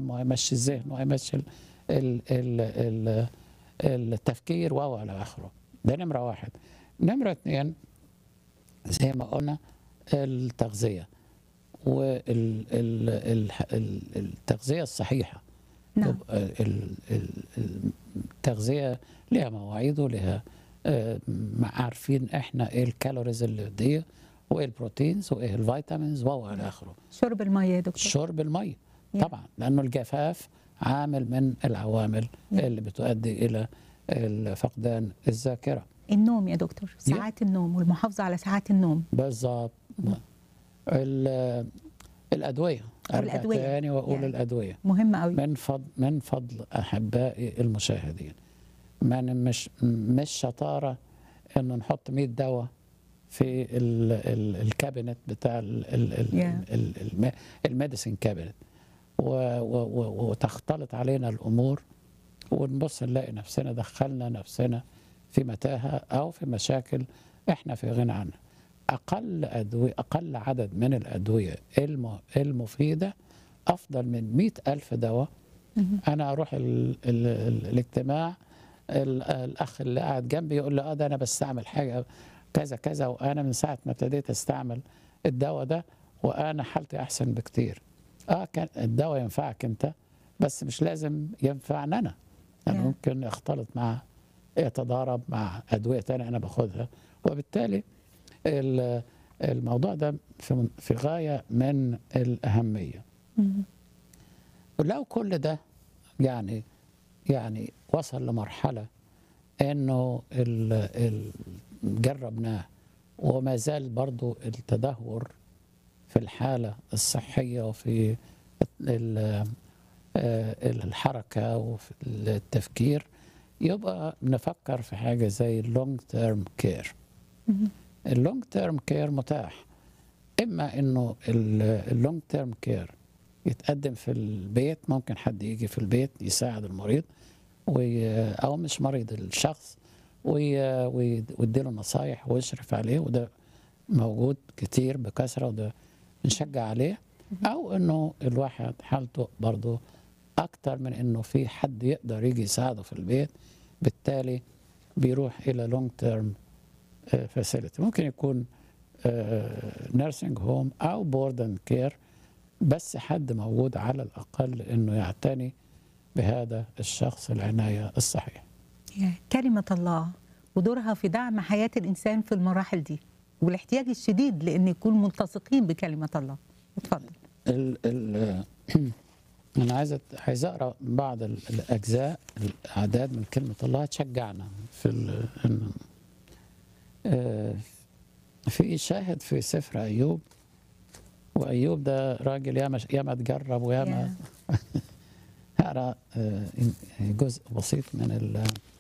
الدم وهيمشي الذهن وهيمشي ال ال ال ال التفكير وهو الى اخره ده نمره واحد نمره اثنين زي ما قلنا التغذيه والتغذيه الصحيحه نعم يبقى ال- ال- التغذيه لها مواعيد ولها آه، مع- عارفين احنا ايه الكالوريز اللي دي وايه البروتينز وايه الفيتامينز وهو الى اخره شرب الميه يا دكتور شرب الميه يا. طبعا لانه الجفاف عامل من العوامل يا. اللي بتؤدي الى ال- فقدان الذاكره النوم يا دكتور ساعات النوم والمحافظه على ساعات النوم بالظبط ال- الادويه ارجع والأدوية. تاني واقول يعني. الادويه مهم قوي من فضل من فضل احبائي المشاهدين من مش مش شطاره انه نحط 100 دواء في ال ال الكابينت بتاع ال ال ال Yeah. ال الم- الميديسين كابينت و- و- و- وتختلط علينا الامور ونبص نلاقي نفسنا دخلنا نفسنا في متاهه او في مشاكل احنا في غنى عنها اقل ادويه اقل عدد من الادويه الم- المفيده افضل من مئة ألف دواء مهم. انا اروح ال ال ال الاجتماع ال الاخ اللي قاعد جنبي يقول لي اه ده انا بستعمل حاجه كذا كذا وانا من ساعه ما ابتديت استعمل الدواء ده وانا حالتي احسن بكتير اه كان الدواء ينفعك انت بس مش لازم ينفعني انا يعني Yeah. ممكن يختلط مع يتضارب مع ادويه تانية انا باخدها وبالتالي ال- الموضوع ده في في غايه من الاهميه مهم. ولو كل ده يعني يعني وصل لمرحلة انه ال ال جربناه وما زال برضو التدهور في الحالة الصحية وفي ال- آه، الحركة وفي التفكير يبقى نفكر في حاجة زي اللونج تيرم كير مهم. اللونج تيرم كير متاح اما انه اللونج تيرم كير يتقدم في البيت ممكن حد يجي في البيت يساعد المريض وي او مش مريض الشخص وي- وي- ويديله نصايح ويشرف عليه وده موجود كتير بكثره وده بنشجع عليه او انه الواحد حالته برضه اكتر من انه في حد يقدر يجي يساعده في البيت بالتالي بيروح الى لونج تيرم فاسيلتي ممكن يكون نيرسينج هوم او بوردن كير بس حد موجود على الاقل انه يعتني بهذا الشخص العنايه الصحيحه يا كلمة الله ودورها في دعم حياة الإنسان في المراحل دي والاحتياج الشديد لأن يكون ملتصقين بكلمة الله اتفضل ال ال انا عايز أت- عايز اقرا بعض ال- الاجزاء الاعداد من كلمه الله تشجعنا في ال- إن- آه، في شاهد في سفر ايوب وايوب ده راجل ياما ياما تجرب وياما يا. هقرا آه، جزء بسيط من ال-